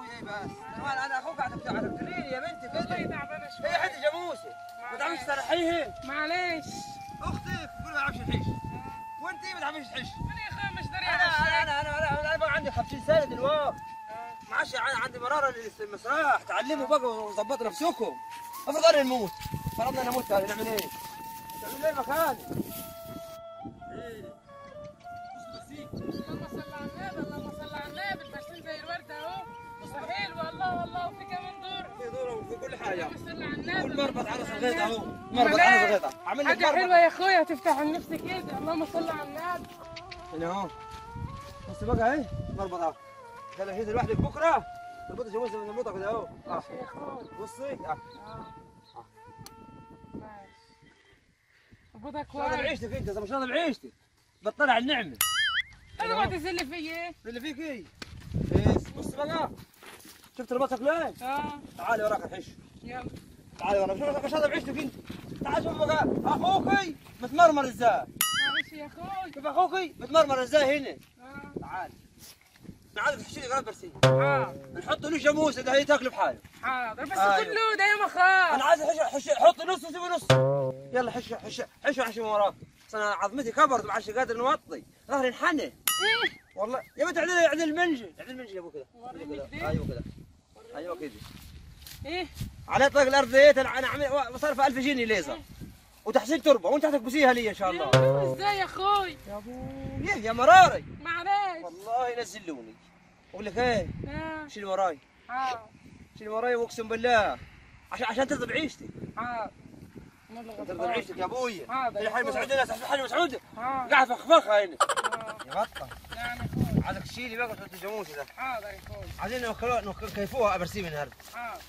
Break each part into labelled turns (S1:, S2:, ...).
S1: ايه بس انا انا اخوك عرفتني يا بنتي
S2: والله
S1: كده
S2: تعبانه
S1: هي
S2: شويه
S1: حد جاموسه ما تعرفش ترحيه
S2: معلش
S1: اختك كل ما تعرفش تحش وانت ما تعرفش تحش
S2: انا يا اخويا مش داري
S1: انا
S2: على
S1: انا انا انا انا, أنا بقى عندي 50 سنه دلوقتي ما عادش ع- عندي مراره للمسرح تعلموا بقى وظبطوا نفسكم افرض انا نموت فرضنا انا اموت نعمل ايه؟ نعمل ايه مكاني؟ ايه
S2: اللهم صل على النبي اللهم صل على النبي الفاشلين زي الورده اهو مستحيل والله والله وفي كمان دور
S1: في دور وفي كل حاجه
S2: اللهم صل على النبي
S1: كل مربط على صغيرة اهو
S2: أمال
S1: مربط
S2: إيه؟
S1: على صغيرة عامل لك
S2: حاجه حلوه
S1: مربط
S2: يا اخويا تفتح النفس كده اللهم صل على النبي
S1: هنا اهو بص بقى اهي مربط اهو ده لو جيت لوحدك بكره تربطي جوز من الموطه كده اهو اه
S2: ماشي يا اخويا
S1: بصي اه
S2: اه ماشي ربطها
S1: مش راضي
S2: كويس
S1: بعيشتك انت مش راضي بعيشتك بتطلع على النعمه
S2: انا ما تزل في ايه
S1: اللي فيك ايه بس بص بقى شفت ربطك ليه؟
S2: اه
S1: تعالي وراك الحش
S2: يلا
S1: تعالي وراك شوف مش راضي بعيشتك انت تعال شوف بقى اخوكي متمرمر ازاي
S2: معلش يا اخوي
S1: شوف اخوكي متمرمر ازاي هنا
S2: اه
S1: تعال انا عايزك تحشي لي قراب برسيم
S2: حاضر
S1: نحط له جاموسه ده هي تاكله بحاله
S2: حاضر بس
S1: أيوة.
S2: كله ده يا مخاض
S1: انا عايز حش حش حط نص وسيب نص يلا حش حش حش حش من وراك أصل انا عظمتي كبرت ما عادش قادر نوطي ظهري انحنى
S2: ايه
S1: والله يا بنت اعدل اعدل المنجل اعدل المنجل يا ابو كده
S2: وريني
S1: كده.
S2: كده.
S1: ايوه كده ايوه كده
S2: ايه
S1: على طريق الارض ديت انا انا عامل صرف 1000 جنيه ليزر وتحسين تربه وانت هتكبسيها لي ان شاء الله
S2: يا ازاي يا اخوي
S1: يا ابوي يا مراري
S2: معلش
S1: والله ينزلوني اقول لك ايه
S2: اه
S1: شيل وراي
S2: حاضر
S1: شيل وراي واقسم بالله عشان عشان ترضى بعيشتي
S2: حاضر نبلغ
S1: ترضى
S2: الطاقة.
S1: بعيشتك يا ابوي
S2: حاضر يا
S1: الحاج
S2: أخوي.
S1: مسعود الناس الحاج مسعود
S2: حاضر
S1: قاعد فخفخها هنا
S2: آه.
S1: يا بطه
S2: نعم يا اخوي
S1: عايزك تشيلي بقى وتحط الجاموسه ده
S2: حاضر يا اخوي
S1: عايزين نوكلوها نوكل كيفوها ابرسيم النهارده
S2: حاضر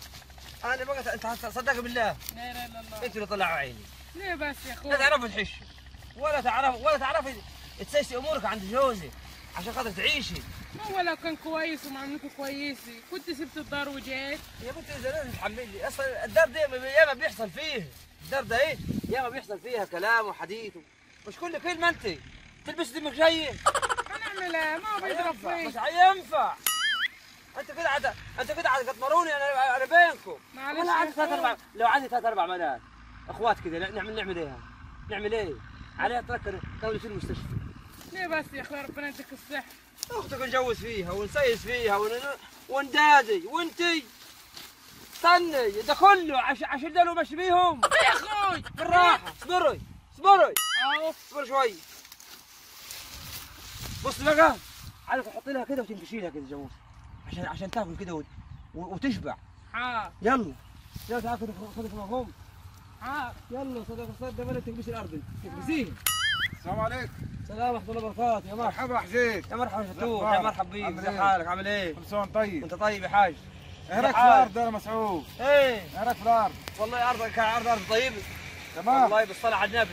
S1: انا بقى انت صدق بالله
S2: لا اله الا الله
S1: انت اللي طلعوا عيني
S2: ليه بس يا اخوي
S1: لا تعرف تحش ولا تعرف ولا تعرفي تسيسي امورك عند جوزك عشان خاطر تعيشي
S2: ما هو لو كان كويس ومعاملته كويسه كنت سبت الدار وجيت
S1: يا بنتي انت لازم تحملي اصلا الدار دي ياما بيحصل فيه الدار ده ايه ياما بيحصل فيها كلام وحديث مش كل كلمه انت تلبس دمك جاي
S2: هنعمل ايه ما هو بيضرب
S1: مش
S2: فيه
S1: هينفع انت كده عاد انت كده عاد تمروني انا انا بينكم
S2: معلش
S1: ولا
S2: يا
S1: عندي ثلاث
S2: أخوي.
S1: اربع لو عندي ثلاث اربع بنات اخوات كذا نعمل نعمل ايه نعمل ايه عليها تركنا كانوا في المستشفى
S2: ليه بس يا اخوي ربنا يديك الصحه
S1: اختك نجوز فيها ونسيس فيها ون... وندادي وانتي استني ده كله عش... عشان ده لو ماشي بيهم
S2: يا اخوي
S1: بالراحه اصبري اصبري
S2: اهو
S1: اصبري شوي بص بقى عايزك تحطي لها كده وتنفشي لها كده جاموس عشان عشان تاكل كده وت... و... وتشبع
S2: حاضر
S1: يلا يلا تعال خذ خذ مفهوم
S2: حاضر
S1: يلا صدق صدق بلا تكبسي الارض تكبسيه
S3: السلام عليكم
S1: سلام ورحمه الله وبركاته يا مرحبا
S3: مرحبا حجيج
S1: يا مرحبا شتوح يا
S3: أخبارك؟
S1: مرحبا بيك
S3: عامل
S1: ازي
S3: إيه؟
S1: حالك عامل ايه
S3: كل سنه وأنت طيب
S1: انت طيب يا حاج
S3: ايه رايك في
S1: حال؟
S3: الارض يا مسعود
S1: ايه
S3: ايه رايك في الارض
S1: والله ارضك كان عرض ارض طيبه
S3: تمام
S1: والله بالصلاه على النبي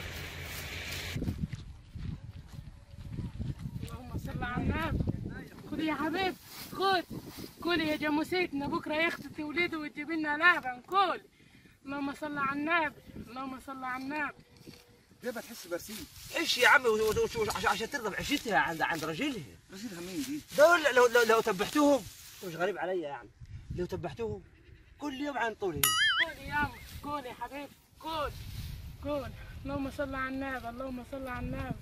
S2: اللهم صل على النبي خذ يا حبيبي خذ كلي يا جاموسيتنا بكره يا اختي تولدي وتجيب لنا لبن كل اللهم صل على النبي اللهم صل على النبي
S3: ليه بتحس برسيم
S1: ايش يا عمي و- و- و- عشان عشان ترضى بعيشتها عند عند رجلها
S3: رشيدها مين دي
S1: دول لو لو, لو تبحتوهم مش غريب علي يعني لو تبحتوهم كل يوم عن طولهم
S2: كل يا أم، كل يا حبيبي كل كل اللهم صل على النبي اللهم صل على النبي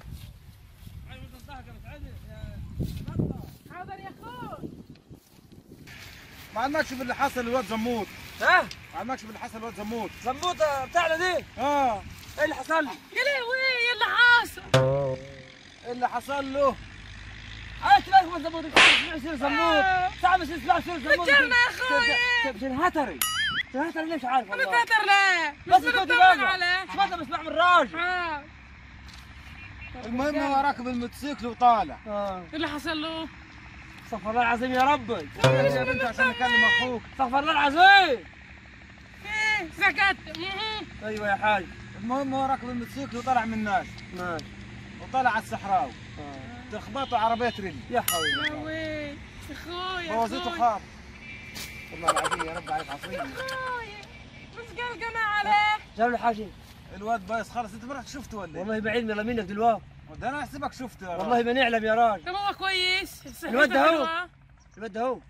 S2: حاضر يا اخوي
S3: ما عندكش باللي حصل الواد زموت
S1: ها
S3: ما عندكش باللي حصل الواد زموت
S1: زموطه بتاعنا دي
S3: اه
S1: ايه اللي حصل لي؟
S2: يا لهوي ايه اللي حاصل
S3: إيه اللي حصل له
S1: عرفت بالك من زموط يصير زموط صعب يصير يصير زموط
S2: بتجرنا يا أخوي.
S1: تنهتري تنهتري ليش عارف
S2: انا
S1: والله
S2: تاتر لا
S1: بس
S2: بس
S1: كنت
S2: بنطمن
S1: بقى
S2: عليه
S1: بس بسمع من الراجل
S2: اه
S3: المهم هو راكب الموتوسيكل وطالع
S1: اه
S2: ايه اللي حصل له؟
S1: استغفر الله العظيم يا ربي
S3: يا بنت عشان نكلم اخوك
S1: استغفر الله العظيم
S2: ايه سكت مهم.
S1: ايوه يا حاج
S3: المهم هو راكب الموتوسيكل وطلع من الناس
S1: ماشي
S3: وطلع على الصحراوي
S1: آه.
S3: تخبطوا عربيه ريلي
S1: يا حول
S2: يا ويل اخويا
S3: بوظته
S2: اخويا
S3: خاب والله العظيم يا رب عليك عصير
S2: اخويا بس قلقنا عليه
S1: جاب له حاجه
S3: الواد بايظ خالص انت ما رحت شفته ولا ايه؟
S1: والله بعيد من منك دلوقتي
S3: ده انا احسبك شفته يا
S1: والله
S3: راجل.
S1: ما نعلم يا راجل
S2: طب هو كويس صحته
S1: الواد ده هو.
S2: حلوة.
S1: الواد ده هو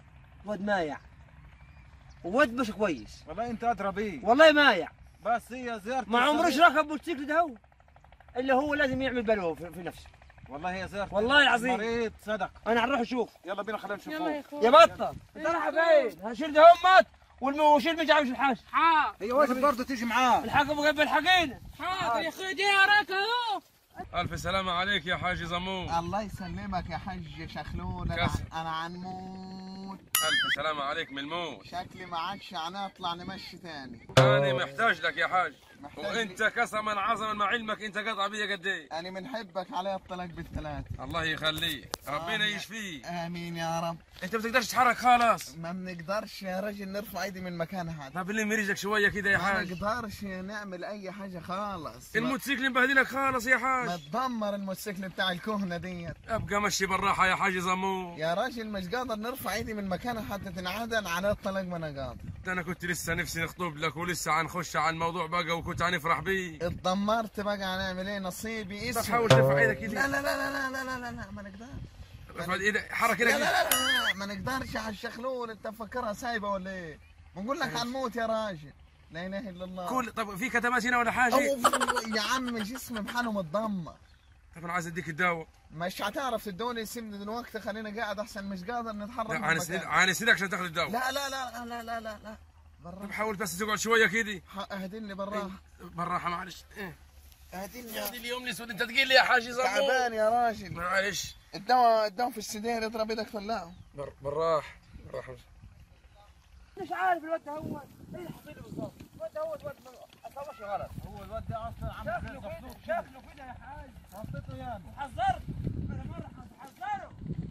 S1: واد مايع واد مش كويس
S3: والله انت ادرى بيه
S1: والله مايع
S3: بس هي زيارة
S1: ما عمرش
S3: الصديق.
S1: ركب موتوسيكل ده هو الا هو لازم يعمل بلوه في, في نفسه
S3: والله هي زيارة
S1: والله العظيم.
S3: مريض صدق
S1: انا هنروح اشوف
S3: يلا بينا خلينا
S2: يلا يا
S3: نشوفوه
S2: اخوي
S1: يا بطل انت رايح فين؟ هشيل ده مات والشيل مش عارف الحاج
S2: حاضر
S3: هي واجب برضه تيجي معاه
S1: الحاج ابو جنب الحقينا
S2: حاضر يا اخوي دي وراك اهو
S4: ألف سلامة عليك يا حاج زمون
S5: الله يسلمك يا حج شخلول انا
S4: كسر.
S5: انا عنموت
S4: ألف سلامة عليك من الموت
S5: شكلي ما عادش هنطلع نمشي تاني
S4: أنا محتاج لك يا حاج
S5: محتاج
S4: وأنت
S5: لي.
S4: قسما عظما مع علمك أنت قطع بيا قد إيه
S5: انا بنحبك علي الطلاق بالثلاثة
S4: الله يخليك ربنا
S5: آمين.
S4: يشفيك
S5: امين يا رب
S4: أنت بتقدرش تتحرك خلاص
S5: ما بنقدرش يا رجل نرفع ايدي من مكانها
S4: طب اللي مريجك شوية كده يا
S5: ما
S4: حاج
S5: نقدرش نعمل اي حاجة خالص ما-
S4: الموتوسيكل مبهدلك خالص يا
S5: ما
S4: حاج
S5: تدمر الموتوسيكل بتاع الكهنة ديت
S4: أبقى مشي بالراحة يا حاج زمون
S5: يا راجل مش قادر نرفع ايدي من مكانها حتى تنعدل على الطلاق ما انا قادر
S4: ده أنا كنت لسه نفسي نخطب لك ولسه هنخش على الموضوع بقى وكنت هنفرح بيه
S5: اتدمرت بقى هنعمل ايه نصيبي
S4: طب
S5: اسود
S4: حاول ترفع ايدك
S5: لا
S4: كده
S5: لا لا لا لا لا لا لا ما نقدرش
S4: ارفع ايدك حرك
S5: لا
S4: ايدك
S5: لا لا لا ما نقدرش على الشخلول انت مفكرها سايبه ولا ايه؟ بنقول لك هنموت يا راجل لا اله الا الله
S4: كل طب في كتمات هنا ولا حاجة
S5: أوف، يا عم جسمي بحاله متدمر
S4: طب أنا عايز أديك الدواء
S5: مش هتعرف تدوني سيبني دلوقتي خلينا قاعد احسن مش قادر نتحرك من
S4: هنسند
S5: مكاني.
S4: هنسندك عشان تاخذ الدواء
S5: لا لا لا لا لا لا لا
S4: طب
S5: بالراحه
S4: حاول بس تقعد شويه كده
S5: اهدني بالراحه
S4: بالراحه معلش إيه.
S5: اهدني
S4: هذه اليوم الاسود انت تقول لي يا حاج زمون
S5: تعبان يا راجل
S4: معلش
S5: الدواء الدواء في السدير اضرب ايدك طلعه
S4: بر- بالراحه بالراحه
S1: مش عارف الواد ده هو ايه حصيله بالظبط الواد ده هو الواد ما اصابش غلط
S3: هو الواد ده اصلا عامل زي
S1: شكله كده
S3: الزفلوط كده.
S1: شكله كده يا حاج
S3: حطيته ياما
S1: حذرت انا مره حذره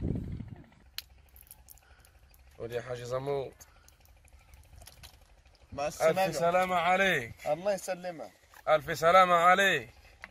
S4: ودي يا حاج زمون
S5: مع
S4: الف
S5: السلامه
S4: سلامه عليك
S5: الله يسلمك
S4: الف سلامه عليك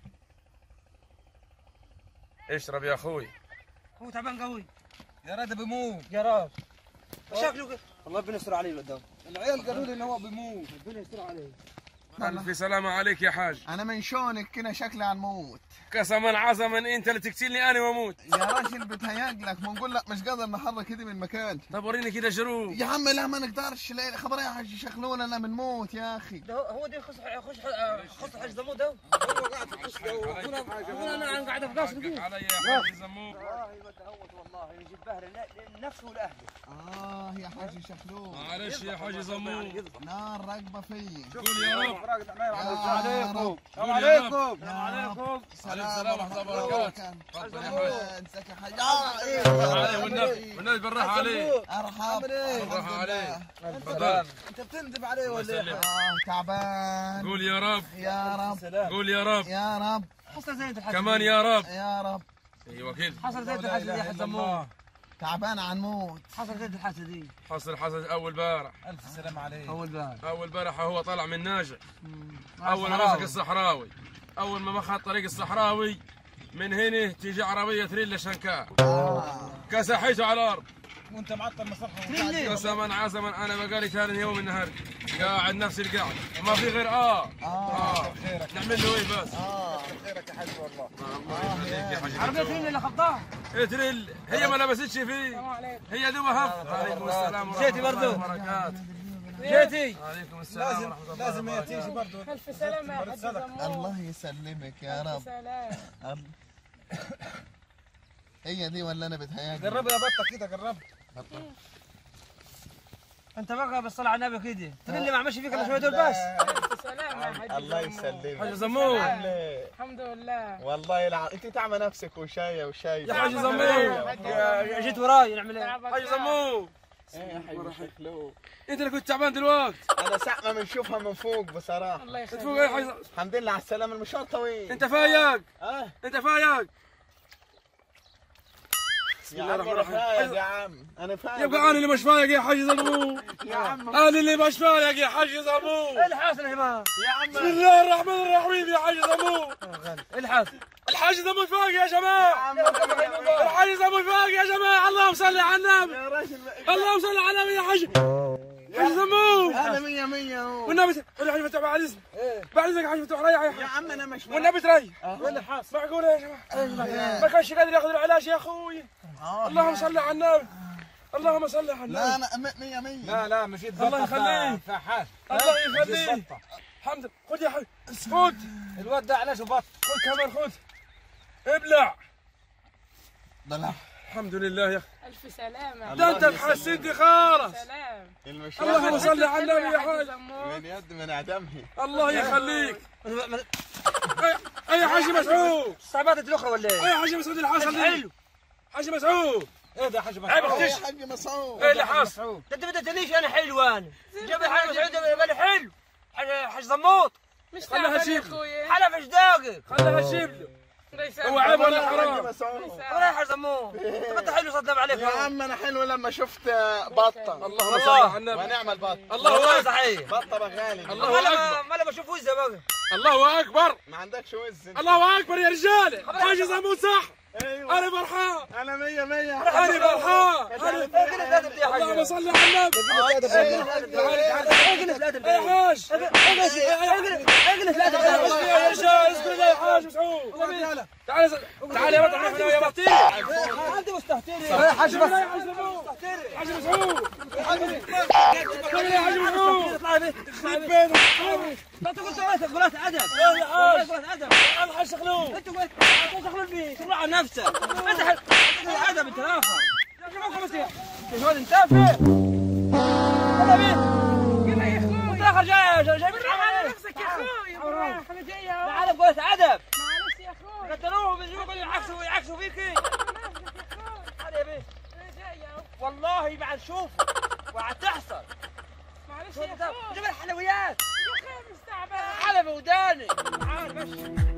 S4: اشرب يا اخوي
S1: هو تعبان قوي
S3: يا راد بيموت
S1: يا راس شكله كده الله ربنا يستر عليه الواد ده
S3: العيال قالوا لي ان هو بيموت
S1: ربنا يستر عليه
S4: الف سلامه عليك يا حاج
S5: انا من شونك كده شكلي هنموت
S4: قسما عظما انت اللي تقتلني انا واموت
S5: يا راجل بتهيأ لك بنقول لك مش قادر نحرك ايدي من مكان
S4: طب وريني كده جروب
S5: يا عم لا ما نقدرش لا خبر يا حاج شخلون انا بنموت يا اخي
S1: ده هو- هو ده خص خص خص حاج زمود ده
S3: هو قاعد في القصه
S1: يقول انا انا قاعد في قصر كده
S4: علي يا حاج زمون
S1: والله الواد ده هو والله يجيب بهر لنفسه ولاهله
S5: اه يا حاج شخلون
S4: معلش يا حاج زمون
S5: نار راكبه فيا
S4: قول يا رب
S3: راقد عماير على
S5: يا
S3: السلام
S5: رب.
S3: عليكم
S4: قول يا رب.
S3: عليكم
S5: سلام
S4: السلام ورحمة الله وبركاته. تفضل يا حاج.
S5: انسك يا حاج اه ايه
S4: عليه والنبي والنبي بالراحه عليه
S5: ارحب
S4: بالراحه عليه
S3: تفضل
S4: تفضل
S3: انت بتندب عليه
S4: الله
S3: ولا ايه؟
S4: يسلمك.
S5: اه تعبان
S4: قول يا رب
S5: يا رب
S3: سلام
S4: قول يا رب
S5: يا رب
S1: حصل زي الحاج
S4: كمان يا رب
S5: يا رب
S4: ايوه كده
S1: حصل زي
S3: لا
S1: الحاج
S3: اله
S1: يا
S3: الا
S1: حاج
S3: الله
S1: زمود
S5: تعبان عن موت
S1: حصل زي الحاجه دي
S4: حصل حصل اول بارح
S3: الف سلام عليك
S1: اول بار
S4: اول بارح هو طلع من ناجح اول ما مسك الصحراوي اول ما مخى طريق الصحراوي من هنا تيجي عربيه تريلا شنكار
S5: آه.
S4: كسحيته على الارض
S3: وانت معطل مصلحه
S1: تريلي.
S4: قسما عزما انا بقالي ثاني يوم النهارده قاعد نفس القعده ما في غير اه اه نعمل له ايه بس
S5: اه
S3: خيرك يا حاج والله
S4: الله يخليك يا حاج
S1: عربيه تريلي اللي خبطها
S4: إيه تريل هي ما لبستش فيه
S2: السلام عليكم
S4: هي دوبها هف عليكم السلام ورحمه
S1: جيتي
S4: الله
S1: برضو.
S4: وبركاته
S1: جيتي
S4: عليكم السلام
S3: لازم
S4: ورحمه الله
S3: لازم هي
S4: وبركاته.
S3: تيجي برضه
S2: الف سلامه يا حاج زمون
S5: الله يسلمك يا رب
S2: سلام
S5: الله. هي دي ولا انا بتهيألي
S3: قرب يا بطه كده قرب
S1: انت بقى بالصلاه على النبي كده تريلي ما عملش فيك الا شويه دول بس
S2: الف سلامه يا حاج
S5: الله
S2: زمون.
S5: يسلمك
S4: حاج زمون
S2: الحمد لله
S5: والله الع... انت تعمى نفسك وشايه وشايه
S4: يا حاج زمون
S1: يا- جيت وراي نعمل ايه
S4: حاج زمون
S5: يا حاج شكله
S4: انت اللي كنت تعبان دلوقتي
S5: انا ساعة ما بنشوفها من فوق بصراحه
S2: الله
S4: تفوق ايه
S2: يخليك
S4: حاج
S5: الحمد لله على السلامه المشوار طويل
S4: انت فايق
S5: اه
S4: انت فايق
S5: يا
S4: الله
S5: عم
S4: الرحمن
S5: انا
S4: الرحيم.
S5: فايق يا عم انا فايق
S4: يبقى انا اللي مش فايق يا حاج زمون
S5: يا عم
S4: انا اللي مش فايق يا حاج زمون
S1: ايه اللي حاصل يا شباب
S5: يا عم
S4: بسم الله الرحمن الرحيم يا حاج زمون
S1: ايه اللي حاصل
S4: الحاج زمون فايق يا جماعه
S5: يا
S4: الحاج زمون فايق يا جماعه اللهم صل على النبي
S5: راجل
S4: اللهم صل على النبي يا حاج حاج زمون
S5: انا مية مية اهو
S4: والنبي والنبي فتح بعد اذنك بعد اذنك يا حاج فتح ريح يا
S5: يا
S4: حاج
S5: عم انا مش
S4: والنبي تريح
S5: ايه اللي حاصل
S4: معقول يا جماعه ما كانش قادر ياخذ العلاج يا اخوي اللهم صل على النبي اللهم صل على
S5: لا
S4: النبي
S5: انا م- مية مية
S3: لا لا مشيت
S4: الله
S3: بطة
S4: يخليه.
S3: ف- فحاش
S4: الله
S3: مشيت
S4: يخليه
S3: بطة.
S4: الحمد لله خذ يا حبيبي خذ
S3: الواد ده علاش بط
S4: خذ كمان خذ ابلع
S5: بلا
S4: الحمد لله يا اخي
S2: الف سلامه
S4: ده انت اتحسنت خالص
S2: سلام
S5: المشوار
S4: اللهم صل على النبي يا حاج
S5: من يد من عدمه
S4: الله يخليك
S1: ما- ما-
S4: أي- اي حاج مسعود
S1: صعبات الاخرى ولا ايه؟
S4: اي حاج مسعود اللي حصل لي
S1: حلو
S4: حاج مسعود
S3: ايه ده يا حاج
S4: عيب
S3: مسعود
S4: اختش
S5: يا حاج مسعود
S4: ايه اللي حصل
S1: ده انت ما تدريش انا حلو انا جاب حاج مسعود قال حلو حاج حاج زموط
S2: مش
S4: خليها
S2: تعبان يا
S4: تجيب.
S2: اخويا
S1: حلف ايش داقر
S4: خليها تجيب له
S2: ليس
S4: هو عيب ولا
S5: يا حاج
S4: حرام
S5: مسعود
S1: ولا يا حاج زموط طب انت حلو صدام عليك
S5: يا عم انا حلو لما شفت بطة
S4: اللهم صل على النبي
S5: ونعمل بطة
S4: الله
S1: والله
S4: اكبر
S1: صحيح
S5: بطة بغالي
S4: الله
S1: ما لا
S4: اكبر
S1: ما لا بشوف وزه بقى
S4: الله اكبر
S5: ما عندكش وز انت.
S4: الله اكبر يا رجال حاج زمون صح
S5: ايوه
S4: انا فرحان
S5: انا مية مية
S4: انا فرحان
S1: قلت الادب دي يا حاج
S4: اللهم صل على النبي
S1: قلت الادب
S4: يا حاج
S1: قلت الادب
S4: اسكت يا رجال اسكت يا حاج مسعود تعال تعال يا بطل نروح أنا ويا بطيخ
S1: انت مستهتر يا حاج بس
S4: يا حاج زمون حاج مسعود تعال يا حاج مسعود
S1: اطلع بيه
S4: يخرب بيتك
S1: انت قلت قلت قلت ادب
S4: يا حاج
S1: قلت ادب
S4: انا حاج شخلون
S1: انت قلت انت تخلط بيه تطلع على نفسك انت حل- انت ادب انت الاخر يا شباب خمس انت هذا انت تافه يلا بيه
S2: يلا يا
S1: انت
S2: اخويا
S1: الاخر جاي جاي جاي
S2: بالراحه على نفسك يا اخويا بالراحه انا جايه اهو
S1: تعال قلت ادب
S2: معلش يا اخويا
S1: قتلوه بيجوا يعكسوا يعكسوا فيكي
S2: نفسك يا اخويا
S1: تعال يا بيه
S2: انا جايه اهو
S1: والله بعد شوف وعد تحصل
S2: معلش يا اخويا
S1: جيب الحلويات
S2: يا اخويا مش تعبان
S1: حلبة وداني تعال بس